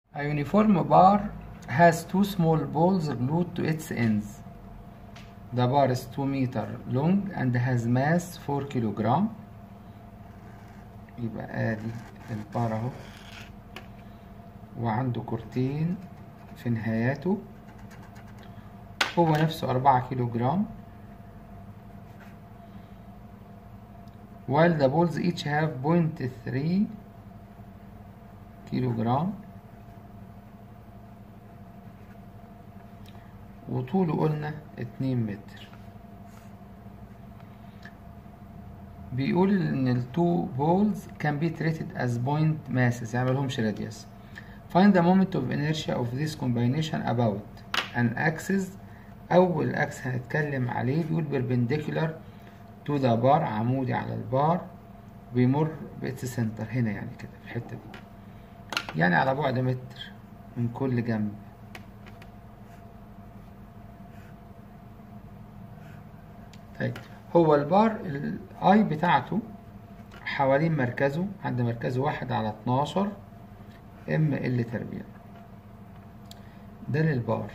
A uniform bar has two small balls glued to its ends. The bar is 2 meter long and has mass 4 kilogram. يبقى ادي البار اهو وعنده كورتين في نهاياته هو نفسه 4 كيلو جرام while the balls each have 0.3 كيلو جرام وطوله قلنا 2 متر بيقول ان التو بولز can be treated as point masses يعني ملهمش radius find the moment of inertia of this combination about an axis اول اكس هنتكلم عليه بيقول perpendicular to the bar عمودي على البار بيمر بإتس سنتر هنا يعني كده في الحتة دي يعني على بعد متر من كل جنب طيب هو البار الاي بتاعته حوالين مركزه عند مركزه واحد على اتناشر ام ال تربيع ده للبار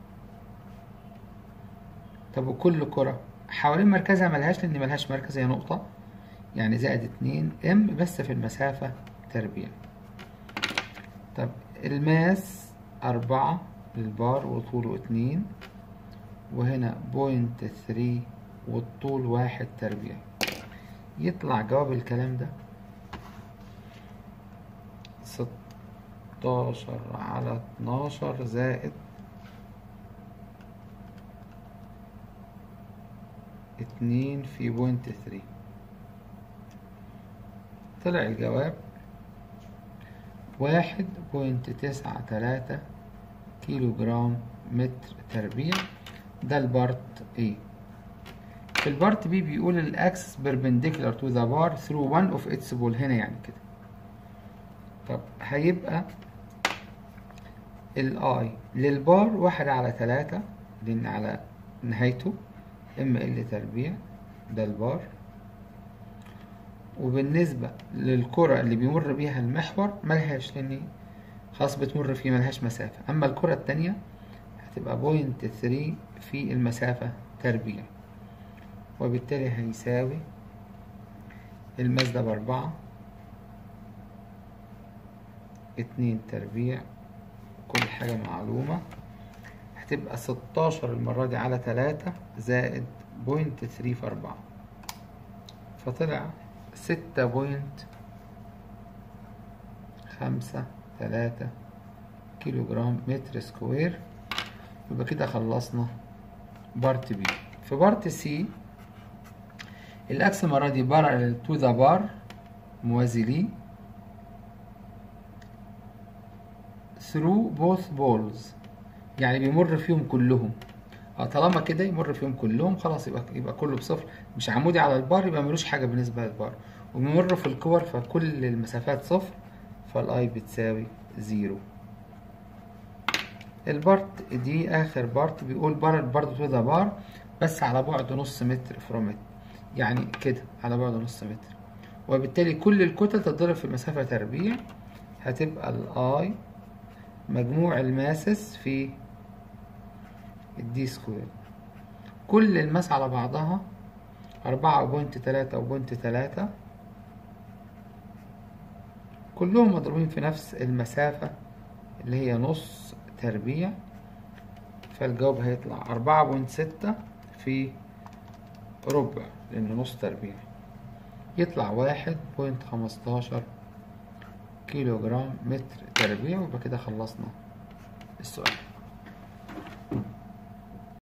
طب وكل كرة حوالين مركزها ملهاش لان ملهاش مركز هي نقطة يعني زائد اتنين ام بس في المسافة تربيع طب الماس أربعة للبار وطوله اتنين وهنا بوينت ثري والطول واحد تربيع يطلع جواب الكلام ده ستاشر على اتناشر زائد اتنين في بوينت ثري طلع الجواب واحد بوينت تسعة تلاتة كيلو جرام متر تربيع ده البارت A في البارت بي بيقول الاكسس perpendicular to the bar through one of its pole هنا يعني كده طب هيبقى الاي للبار واحد على تلاتة لان على نهايته ام ال تربيع ده البار وبالنسبة للكرة اللي بيمر بيها المحور ملهاش لان خلاص بتمر فيه ملهاش مسافة اما الكرة التانية هتبقى بوينت ثري في المسافة تربيع وبالتالي هيساوي الماس ده بأربعة اتنين تربيع كل حاجة معلومة هتبقى ستاشر المرة دي على تلاتة زائد بوينت ثري في أربعة فطلع ستة بوينت خمسة تلاتة كيلو جرام متر سكوير يبقى كده خلصنا بارت بي في بارت سي الاكس المره دي بارل تو ذا بار موازي ليه through both balls يعني بيمر فيهم كلهم اه طالما كده يمر فيهم كلهم خلاص يبقى يبقى كله بصفر مش عمودي على البار يبقى ملوش حاجه بالنسبه للبار وبيمر في الكور فكل المسافات صفر فالاي بتساوي زيرو البارت دي اخر بارت بيقول بارل برضه تو ذا بار بس على بعد نص متر فروم ات يعني كده على بعد نص متر وبالتالي كل الكتل تتضرب في مسافة تربيع هتبقى الاي مجموع الماسس في الدي سكوير كل الماس على بعضها أربعة بوينت تلاتة وبوينت تلاتة كلهم مضروبين في نفس المسافة اللي هي نص تربيع فالجواب هيطلع أربعة بوينت ستة في ربع لأنه نص تربيع يطلع واحد بوينت خمستاشر كيلو جرام متر تربيع ويبقى كده خلصنا السؤال